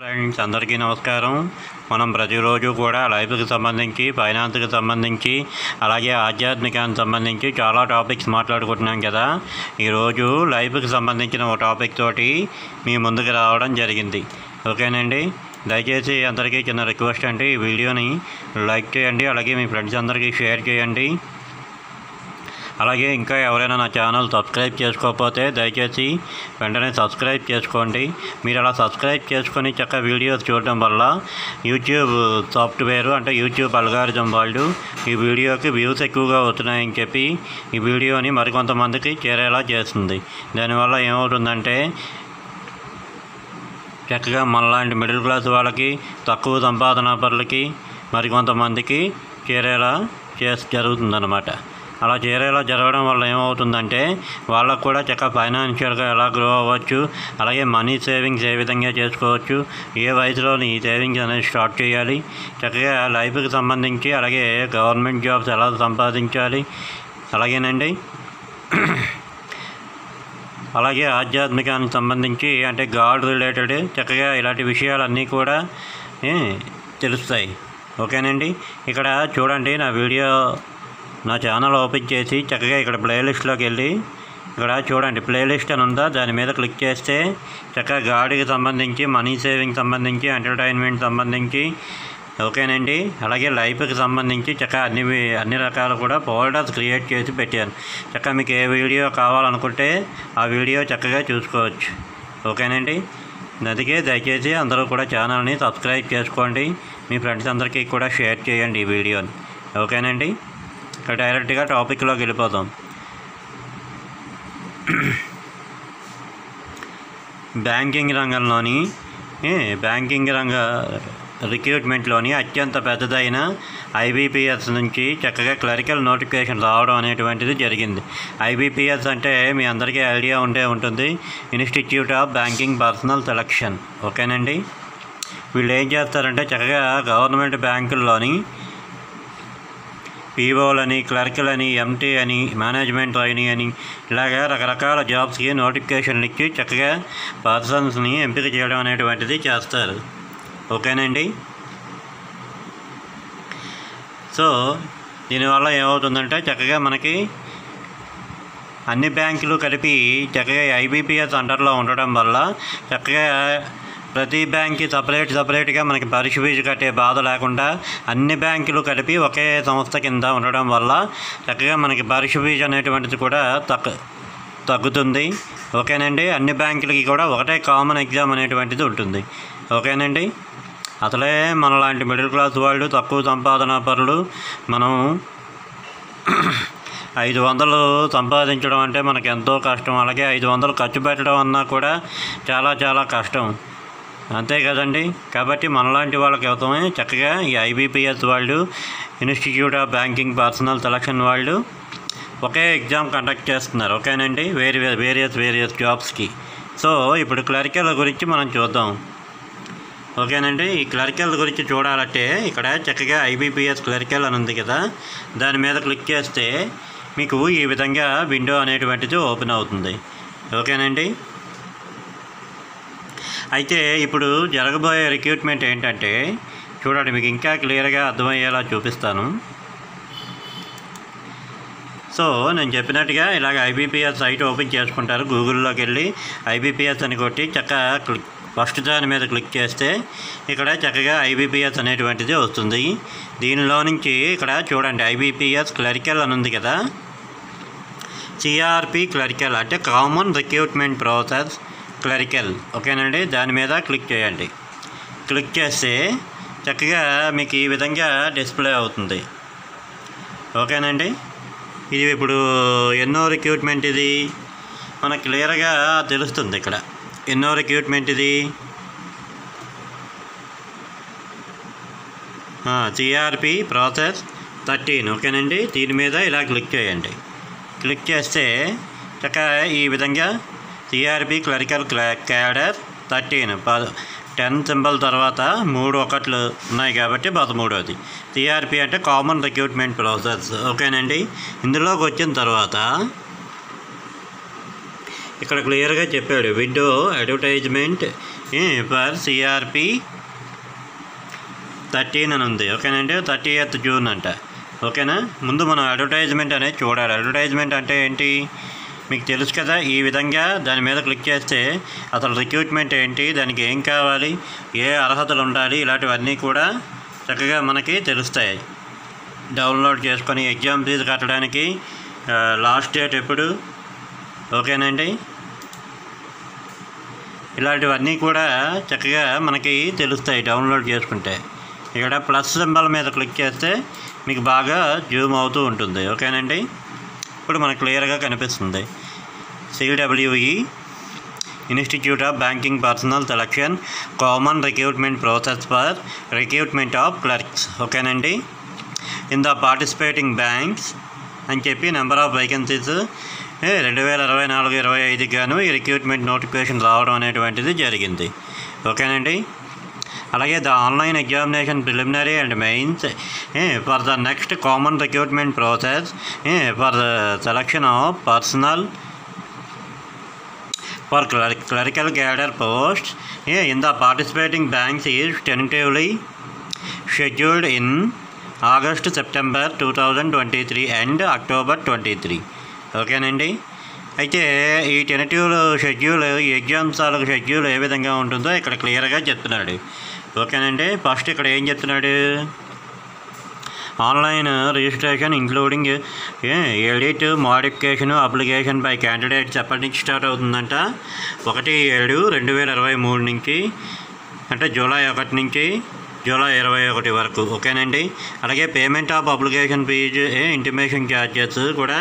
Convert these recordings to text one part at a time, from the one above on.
Friends అందరికీ నమస్కారం మనం ప్రతిరోజు కూడా లైఫ్కి సంబంధించి ఫైనాన్స్కి సంబంధించి అలాగే ఆధ్యాత్మికానికి సంబంధించి చాలా టాపిక్స్ మాట్లాడుకుంటున్నాం కదా ఈరోజు లైఫ్కి సంబంధించిన ఒక టాపిక్ తోటి మీ ముందుకు రావడం జరిగింది ఓకేనండి దయచేసి అందరికీ చిన్న రిక్వెస్ట్ అండి ఈ వీడియోని లైక్ చేయండి అలాగే మీ ఫ్రెండ్స్ అందరికీ షేర్ చేయండి అలాగే ఇంకా ఎవరైనా నా ఛానల్ సబ్స్క్రైబ్ చేసుకోకపోతే దయచేసి వెంటనే సబ్స్క్రైబ్ చేసుకోండి మీరు అలా సబ్స్క్రైబ్ చేసుకొని చక్క వీడియోస్ చూడడం వల్ల యూట్యూబ్ సాఫ్ట్వేర్ అంటే యూట్యూబ్ అల్గారిజం వాళ్ళు ఈ వీడియోకి వ్యూస్ ఎక్కువగా వస్తున్నాయని చెప్పి ఈ వీడియోని మరికొంతమందికి చేరేలా చేస్తుంది దానివల్ల ఏమవుతుందంటే చక్కగా మనలాంటి మిడిల్ క్లాస్ వాళ్ళకి తక్కువ సంపాదన పరులకి మరికొంతమందికి చేరేలా చేసి జరుగుతుందన్నమాట అలా చేరేలా జరగడం వల్ల ఏమవుతుందంటే వాళ్ళకు కూడా చక్కగా ఫైనాన్షియల్గా ఎలా గ్రో అవ్వచ్చు అలాగే మనీ సేవింగ్స్ ఏ విధంగా చేసుకోవచ్చు ఏ వయసులోని ఈ సేవింగ్స్ అనేది స్టార్ట్ చేయాలి చక్కగా లైఫ్కి సంబంధించి అలాగే గవర్నమెంట్ జాబ్స్ ఎలా సంపాదించాలి అలాగేనండి అలాగే ఆధ్యాత్మికానికి సంబంధించి అంటే గాడ్ రిలేటెడ్ చక్కగా ఇలాంటి విషయాలన్నీ కూడా ఏ, తెలుస్తాయి ఓకేనండి ఇక్కడ చూడండి నా వీడియో నా ఛానల్ ఓపెన్ చేసి చక్కగా ఇక్కడ ప్లేలిస్ట్లోకి వెళ్ళి ఇక్కడ చూడండి ప్లేలిస్ట్ అని ఉందా దాని మీద క్లిక్ చేస్తే చక్కగా గాడికి సంబంధించి మనీ సేవింగ్ సంబంధించి ఎంటర్టైన్మెంట్ సంబంధించి ఓకేనండి అలాగే లైఫ్కి సంబంధించి చక్కగా అన్ని వి- అన్ని రకాలు కూడా ఫోల్డర్స్ క్రియేట్ చేసి పెట్టాను చక్కగా మీకు ఏ వీడియో కావాలనుకుంటే ఆ వీడియో చక్కగా చూసుకోవచ్చు ఓకేనండి అందుకే దయచేసి అందరూ కూడా ఛానల్ని సబ్స్క్రైబ్ చేసుకోండి మీ ఫ్రెండ్స్ అందరికీ కూడా షేర్ చేయండి ఈ వీడియోని ఓకేనండి ఇక డైరెక్ట్గా టాపిక్లోకి వెళ్ళిపోదాం బ్యాంకింగ్ రంగంలోని ఏ, బ్యాంకింగ్ రంగ రిక్రూట్మెంట్లోని అత్యంత పెద్దదైన ఐబీపీఎస్ నుంచి చక్కగా క్లరికల్ నోటిఫికేషన్ రావడం అనేటువంటిది జరిగింది ఐబీపీఎస్ అంటే మీ అందరికీ ఐడియా ఉండే ఉంటుంది institute of banking personnel selection ఓకేనండి వీళ్ళు ఏం చేస్తారంటే చక్కగా గవర్నమెంట్ బ్యాంకుల్లోని పీఓలని క్లర్క్లని ఎంటీ అని మేనేజ్మెంట్ ట్రైనీ అని ఇలాగా రకరకాల జాబ్స్కి నోటిఫికేషన్లు ఇచ్చి చక్కగా పర్సన్స్ని ఎంపిక చేయడం అనేటువంటిది చేస్తారు ఓకేనండి సో దీనివల్ల ఏమవుతుందంటే చక్కగా మనకి అన్ని బ్యాంకులు కలిపి చక్కగా ఐబీపీఎస్ అండర్లో ఉండడం వల్ల చక్కగా ప్రతి బ్యాంక్కి సపరేట్ సపరేట్గా మనకి పరీక్ష ఫీజు కట్టే బాధ లేకుండా అన్ని బ్యాంకులు కలిపి ఒకే సంస్థ కింద ఉండడం వల్ల చక్కగా మనకి పరీక్ష ఫీజు అనేటువంటిది కూడా తగ్గు తగ్గుతుంది ఓకేనండి అన్ని బ్యాంకులకి కూడా ఒకటే కామన్ ఎగ్జామ్ అనేటువంటిది ఉంటుంది ఓకేనండి అసలే మనలాంటి మిడిల్ క్లాస్ వాళ్ళు తక్కువ సంపాదన పరులు మనం ఐదు వందలు సంపాదించడం అంటే మనకు ఎంతో కష్టం అలాగే ఐదు వందలు ఖర్చు పెట్టడం అన్నా కూడా చాలా చాలా కష్టం అంతే కదండి కాబట్టి మనలాంటి వాళ్ళకి అవుతామే చక్కగా ఈ ఐబీపీఎస్ వాళ్ళు institute of banking personnel selection వాళ్ళు ఒకే ఎగ్జామ్ కండక్ట్ చేస్తున్నారు ఓకేనండి వేరే వేరియస్ వేరియస్ జాబ్స్కి సో ఇప్పుడు క్లరికల్ గురించి మనం చూద్దాం ఓకేనండి ఈ క్లరికల్ గురించి చూడాలంటే ఇక్కడ చక్కగా ఐబీపీఎస్ క్లరికల్ అని ఉంది కదా దాని మీద క్లిక్ చేస్తే మీకు ఈ విధంగా విండో అనేటువంటిది ఓపెన్ అవుతుంది ఓకేనండి అయితే ఇప్పుడు జరగబోయే రిక్రూట్మెంట్ ఏంటంటే చూడండి మీకు ఇంకా క్లియర్గా అర్థమయ్యేలా చూపిస్తాను సో నేను చెప్పినట్టుగా ఇలాగ ఐబీపీఎస్ సైట్ ఓపెన్ చేసుకుంటారు గూగుల్లోకి వెళ్ళి ఐబీపీఎస్ అని కొట్టి చక్కగా క్లిక్ ఫస్ట్ దాని మీద క్లిక్ చేస్తే ఇక్కడ చక్కగా ఐబీపీఎస్ అనేటువంటిది వస్తుంది దీనిలో నుంచి ఇక్కడ చూడండి ఐబీపీఎస్ క్లరికల్ అని ఉంది కదా సిఆర్పి క్లరికల్ అంటే కామన్ రిక్రూట్మెంట్ ప్రాసెస్ క్లరికల్ ఓకేనండి దాని మీద క్లిక్ చేయండి క్లిక్ చేస్తే చక్కగా మీకు ఈ విధంగా డిస్ప్లే అవుతుంది ఓకేనండి ఇది ఇప్పుడు ఎన్నో రిక్రూట్మెంట్ ఇది మనకు క్లియర్గా తెలుస్తుంది ఇక్కడ ఎన్నో రిక్రూట్మెంట్ ఇది సిఆర్పి ప్రాసెస్ థర్టీన్ ఓకేనండి దీని మీద ఇలా క్లిక్ చేయండి క్లిక్ చేస్తే చక్కగా ఈ విధంగా సిఆర్పి క్లరికల్ క్యాడర్ థర్టీన్ ప టెన్ సింబల్ తర్వాత మూడు ఒకట్లు ఉన్నాయి కాబట్టి పదమూడవది సిఆర్పి అంటే కామన్ రిక్రూట్మెంట్ ప్రాసెస్ ఓకేనండి ఇందులోకి వచ్చిన తర్వాత ఇక్కడ క్లియర్గా చెప్పాడు window advertisement for CRP thirteen అని ఉంది ఓకేనండి థర్టీ ఎయిత్ జూన్ అంట ఓకేనా ముందు మనం అడ్వర్టైజ్మెంట్ అనేది చూడాలి అడ్వర్టైజ్మెంట్ అంటే ఏంటి మీకు తెలుసు కదా ఈ విధంగా దాని మీద క్లిక్ చేస్తే అసలు రిక్రూట్మెంట్ ఏంటి దానికి ఏం కావాలి ఏ అర్హతలు ఉండాలి ఇలాంటివన్నీ కూడా చక్కగా మనకి తెలుస్తాయి డౌన్లోడ్ చేసుకొని ఎగ్జామ్ ఫీజు కట్టడానికి ఆ, లాస్ట్ డేట్ ఎప్పుడు ఓకేనండి ఇలాంటివన్నీ కూడా చక్కగా మనకి తెలుస్తాయి డౌన్లోడ్ చేసుకుంటే ఇక్కడ ప్లస్ సింబల్ మీద క్లిక్ చేస్తే మీకు బాగా జూమ్ అవుతూ ఉంటుంది ఓకేనండి ఇప్పుడు మనకు క్లియర్గా కనిపిస్తుంది CWE institute of banking personnel selection common recruitment process for recruitment of clerks ఓకేనండి ఇన్ ద పార్టిసిపేటింగ్ బ్యాంక్స్ అని చెప్పి నెంబర్ ఆఫ్ వేకెన్సీస్ రెండు వేల ఇరవై నాలుగు ఇరవై ఐదుకి గాను ఈ రిక్రూట్మెంట్ నోటిఫికేషన్ రావడం అనేటువంటిది జరిగింది ఓకేనండి అలాగే the online examination preliminary and mains for the next common recruitment process for the selection of personnel for cler- clerical cadre posts eh, in the participating banks is tentatively scheduled in August, September 2023 and October 23. ఓకేనండి అయితే ఈ tentative schedule ఈ exams వాళ్ళకి schedule ఏ విధంగా ఉంటుందో ఇక్కడ క్లియర్గా చెప్తున్నాడు ఓకేనండి ఫస్ట్ ఇక్కడ ఏం చెప్తున్నాడు online registration including edit modification application by candidates ఎప్పటి నుంచి స్టార్ట్ అవుతుందంట ఒకటి ఏడు రెండు వేల ఇరవై మూడు నుంచి అంటే జూలై ఒకటి నుంచి జూలై ఇరవై ఒకటి వరకు ఓకేనండి అలాగే payment of application fee intimation charges కూడా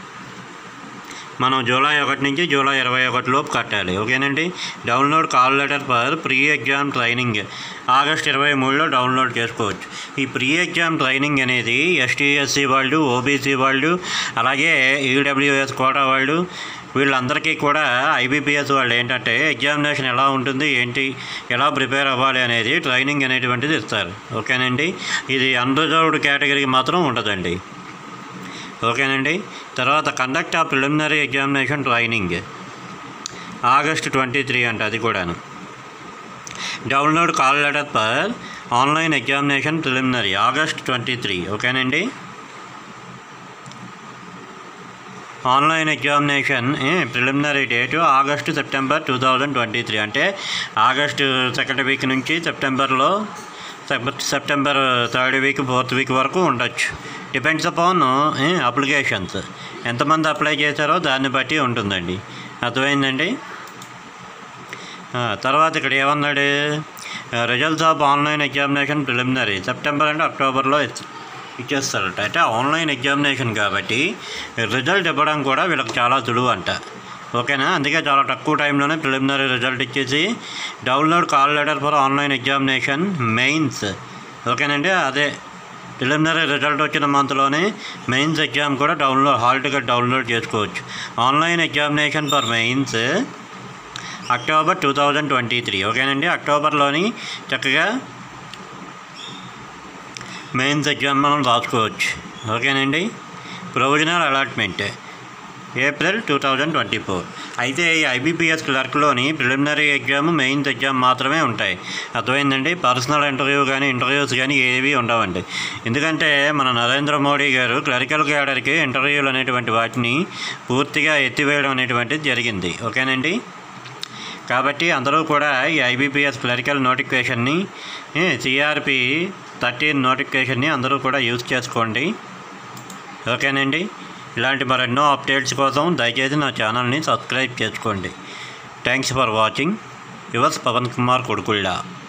మనం జూలై ఒకటి నుంచి జూలై ఇరవై ఒకటి లోపు కట్టాలి ఓకేనండి download call letter for pre exam training August ఇరవై మూడులో డౌన్లోడ్ చేసుకోవచ్చు ఈ ప్రీ ఎగ్జామ్ ట్రైనింగ్ అనేది ఎస్టీఎస్సీ వాళ్ళు ఓబీసీ వాళ్ళు అలాగే ఈడబ్ల్యూఎస్ కోటా వాళ్ళు వీళ్ళందరికీ కూడా ఐబీపీఎస్ వాళ్ళు ఏంటంటే ఎగ్జామినేషన్ ఎలా ఉంటుంది ఏంటి ఎలా ప్రిపేర్ అవ్వాలి అనేది ట్రైనింగ్ అనేటువంటిది ఇస్తారు ఓకేనండి ఇది అన్రిజర్వ్డ్ కేటగిరీకి మాత్రం ఉండదండి ఓకేనండి తర్వాత conduct of preliminary examination training August twenty three అంట అది కూడాను download call letter per online examination preliminary August twenty three ఓకేనండి online examination preliminary date August September two thousand twenty three అంటే ఆగస్టు సెకండ్ వీక్ నుంచి సెప్టెంబర్లో సెప్- September third week fourth week వరకు ఉండొచ్చు డిపెండ్స్ అపాన్ అప్లికేషన్స్ ఎంతమంది apply చేశారో దాన్ని బట్టి ఉంటుందండి అర్థమైందండి ఆ, తర్వాత ఇక్కడ ఏమన్నాడు results of online examination preliminary September and అక్టోబర్లో ఇచ్- ఇచ్చేస్తారట అంటే ఆన్లైన్ ఎగ్జామినేషన్ కాబట్టి రిజల్ట్ ఇవ్వడం కూడా వీళ్ళకి చాలా సులువు అంట ఓకేనా అందుకే చాలా తక్కువ టైంలోనే ప్రిలిమినరీ రిజల్ట్ ఇచ్చేసి download call letter for online examination mains ఓకేనండి అదే ప్రిలిమినరీ రిజల్ట్ వచ్చిన మంత్లోనే మెయిన్స్ ఎగ్జామ్ కూడా డౌన్లోడ్ హాల్ టికెట్ డౌన్లోడ్ చేసుకోవచ్చు online examination for mains October two thousand twenty three ఓకేనండి అక్టోబర్లోని చక్కగా మెయిన్స్ ఎగ్జామ్ మనం రాసుకోవచ్చు ఓకేనండి provisional allotment April two thousand twenty four అయితే ఈ ఐబీపీఎస్ క్లర్క్లోని ప్రిలిమినరీ ఎగ్జామ్ మెయిన్స్ ఎగ్జామ్ మాత్రమే ఉంటాయి అర్థమైందండి పర్సనల్ ఇంటర్వ్యూ కానీ ఇంటర్వ్యూస్ కానీ ఏవి ఉండవండి ఎందుకంటే మన నరేంద్ర మోడీ గారు క్లరికల్ క్యాడర్కి ఇంటర్వ్యూలు అనేటువంటి వాటిని పూర్తిగా ఎత్తివేయడం అనేటువంటిది జరిగింది ఓకేనండి కాబట్టి అందరూ కూడా ఈ ఐబీపీఎస్ క్లరికల్ నోటిఫికేషన్ని సిఆర్పి థర్టీన్ నోటిఫికేషన్ని అందరూ కూడా యూజ్ చేసుకోండి ఓకేనండి ఇలాంటి మరెన్నో అప్డేట్స్ కోసం దయచేసి నా ఛానల్ని సబ్స్క్రైబ్ చేసుకోండి thanks for watching yours Pawan Kumar కొడుకుళ్ళ